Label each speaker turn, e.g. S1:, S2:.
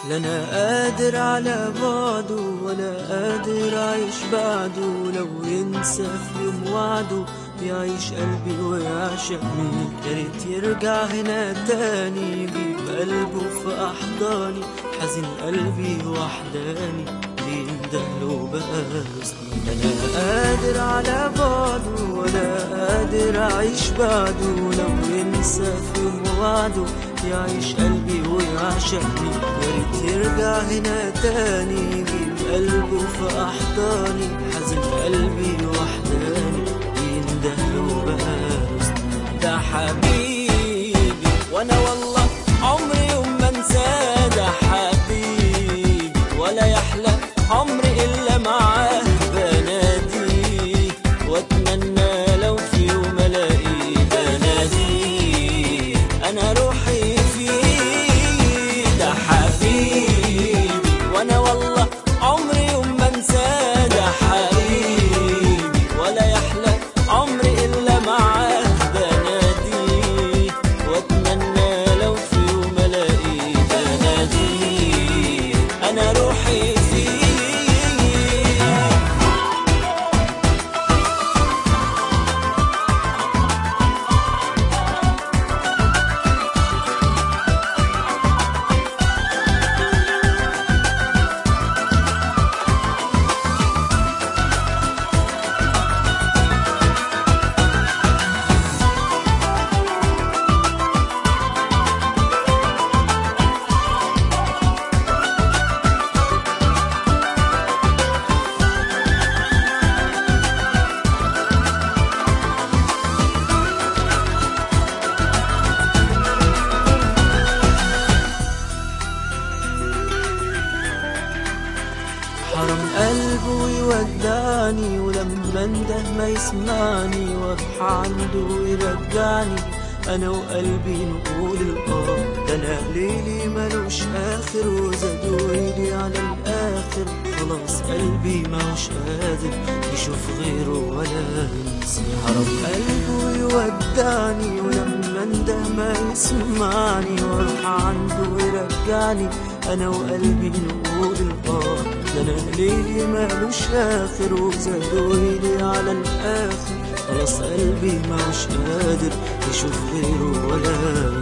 S1: لنا قادر على بعده ولا قادر عايش بعده لو ينسى في يوم وعده يعيش قلبي ويعشقني يا ريت يرجع هنا تاني يجيب قلبه في أحضاني حزين قلبي وحداني بيندهله بقى سنين أنا قادر على بعده ولا قادر أعيش بعده لو ينسى في يوم وعده يعيش قلبي ويعشقني يا ريت يرجع هنا تاني يجيب قلبه في أحضاني حزين قلبي وحداني يندهله بقى سنين ده حبيبي وانا والله عمري يوم ما انساه ده حبيبي ولا يحلى عمري الا معاه بناديه واتمنى لو في يوم الاقيه بناديه انا روحي فيه ده حبيبي وانا والله عمري يوم ما انساه ده حبيبي ولا يحلى عمري الا معاه بناديه واتمنى لو في يوم الاقيه بناديه انا روحي فيه حرم قلبه يودعني ولما انده ما يسمعني واروح عنده يرجعني انا وقلبي نقول الاه ده انا ليلي ملوش اخر وزاد ويلي على الاخر خلاص قلبي ماهوش قادر يشوف غيره ولا ينسى حرم قلبه يودعني ولما انده ما يسمعني واروح عنده يرجعني انا وقلبي نقول الاه ده انا ليلي مالوش اخر وزاد ويلي على الاخر خلاص قلبي ماهوش قادر يشوف غيره ولا